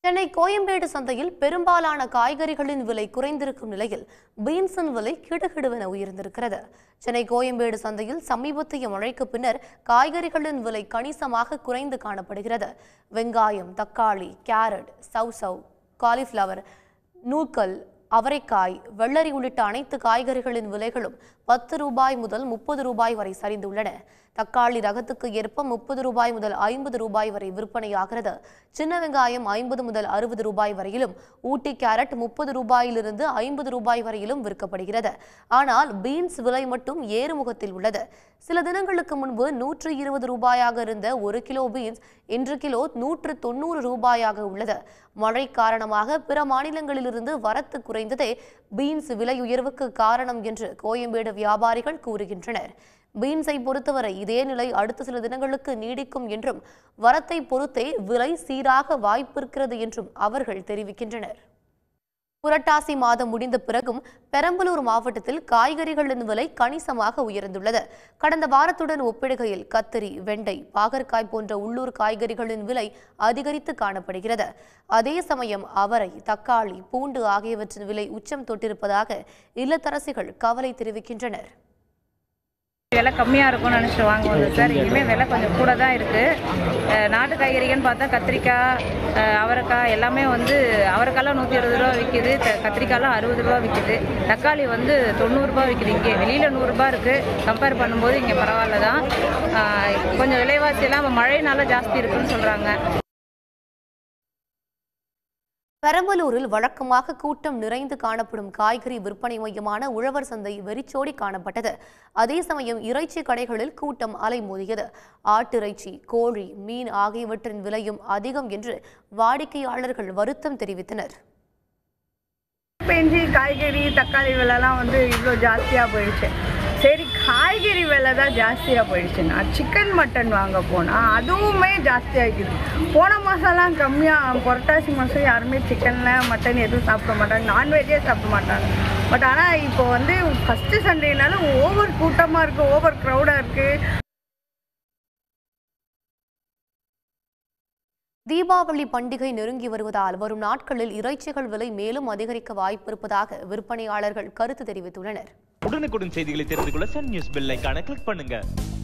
சென்னை கோயம்பேடு சந்தையில் பெரும்பாலான காய்கறிகளின் விலை குறைந்திருக்கும் நிலையில் பீன்ஸின் விலை கிடுகிடுவென உயர்ந்திருக்கிறது சென்னை கோயம்பேடு சந்தையில் சமீபத்திய மழைக்கு பின்னர் காய்கறிகளின் விலை கணிசமாக குறைந்து காணப்படுகிறது வெங்காயம் தக்காளி கேரட் சவுசவ் காலிஃப்ளவர் நூக்கல் அவரைக்காய் வெள்ளரி உள்ளிட்ட அனைத்து காய்கறிகளின் விலைகளும் பத்து ரூபாய் முதல் முப்பது ரூபாய் வரை சரிந்துள்ளன தக்காளி ரகத்துக்கு ஏற்ப முப்பது ரூபாய் முதல் ஐம்பது ரூபாய் வரை விற்பனையாகிறது சின்ன வெங்காயம் ஐம்பது முதல் அறுபது ரூபாய் வரையிலும் ஊட்டி கேரட் முப்பது ரூபாயிலிருந்து ஐம்பது ரூபாய் வரையிலும் விற்கப்படுகிறது ஆனால் பீன்ஸ் விலை மட்டும் ஏறுமுகத்தில் உள்ளது சில தினங்களுக்கு முன்பு நூற்று இருபது ரூபாயாக இருந்த ஒரு கிலோ பீன்ஸ் இன்று கிலோ நூற்று தொண்ணூறு ரூபாயாக உள்ளது மழை காரணமாக பிற மாநிலங்களிலிருந்து வரத்து குறைந்ததே பீன்ஸ் விலை உயர்வுக்கு காரணம் என்று கோயம்பேடு வியாபாரிகள் கூறுகின்றனர் பீன்ஸை பொறுத்தவரை இதே நிலை அடுத்த சில தினங்களுக்கு நீடிக்கும் என்றும் வரத்தை பொறுத்தே விலை சீராக வாய்ப்பிருக்கிறது என்றும் அவர்கள் தெரிவிக்கின்றனர் புரட்டாசி மாதம் முடிந்த பிறகும் பெரம்பலூர் மாவட்டத்தில் காய்கறிகளின் விலை கணிசமாக உயர்ந்துள்ளது கடந்த வாரத்துடன் ஒப்பிடுகையில் கத்திரி வெண்டை பாகற்காய் போன்ற உள்ளூர் காய்கறிகளின் விலை அதிகரித்து காணப்படுகிறது அதே சமயம் அவரை தக்காளி பூண்டு ஆகியவற்றின் விலை உச்சம் தொட்டிருப்பதாக இல்லத்தரசிகள் கவலை தெரிவிக்கின்றனர் விலை கம்மியாக இருக்கும்னு நினச்சிட்டு வாங்க வந்தோம் சார் இனிமேல் விலை கொஞ்சம் கூட தான் இருக்குது நாட்டு காய்கறிகள்னு பார்த்தா கத்திரிக்காய் அஹ், அவரைக்காய் எல்லாமே வந்து அவரைக்காய்லாம் நூற்றி அறுபது ரூபா விற்கிது த கத்திரிக்காய்லாம் அறுபது ரூபா விற்கிது தக்காளி வந்து தொண்ணூறுரூபா விற்கிது இங்கே வெளியில் நூறுரூபா இருக்குது கம்பேர் பண்ணும்போது இங்கே பரவாயில்ல தான் அஹ், கொஞ்சம் விலைவாசியெல்லாம் இப்ப மழைனால ஜாஸ்தி இருக்குன்னு சொல்கிறாங்க பெரம்பலூரில் வழக்கமாக கூட்டம் நிறைந்து காணப்படும் காய்கறி விற்பனை மையமான உழவர் சந்தை வெறிச்சோடி காணப்பட்டது அதே சமயம் இறைச்சி கடைகளில் கூட்டம் அலைமோதியது ஆட்டிறைச்சி கோழி மீன் ஆகியவற்றின் விலையும் அதிகம் என்று வாடிக்கையாளர்கள் வருத்தம் தெரிவித்தனர் பெஞ்சி காய்கறி தக்காளி விலைலாம் வந்து இவ்வளோ ஜாஸ்தியாக போயிடுச்சு சரி காய்கறி விலை தான் ஜாஸ்தியாக போயிடுச்சுன்னா சிக்கன் மட்டன் வாங்க போனால் அதுவுமே ஜாஸ்தியாகிக்குது போன மாதம்லாம் கம்மியாக புரட்டாசி மாதம் யாருமே சிக்கனில் மட்டன் எதுவும் சாப்பிட மாட்டாங்க நான்வெஜ்ஜே சாப்பிட மாட்டாங்க பட் ஆனால் இப்போ வந்து ஃபஸ்ட்டு சண்டேனால ஓவர் கூட்டமாக இருக்குது ஓவர் க்ரௌடாக இருக்குது தீபாவளி பண்டிகை நெருங்கி வருவதால் வரும் நாட்களில் இறைச்சிகள் விலை மேலும் அதிகரிக்க வாய்ப்பிருப்பதாக விற்பனையாளர்கள் கருத்து தெரிவித்துள்ளனர் உடனுக்குடன் செய்திகளை தெரிந்து கொள்ள சன் நியூஸ் பெல் ஐகானை கிளிக் பண்ணுங்க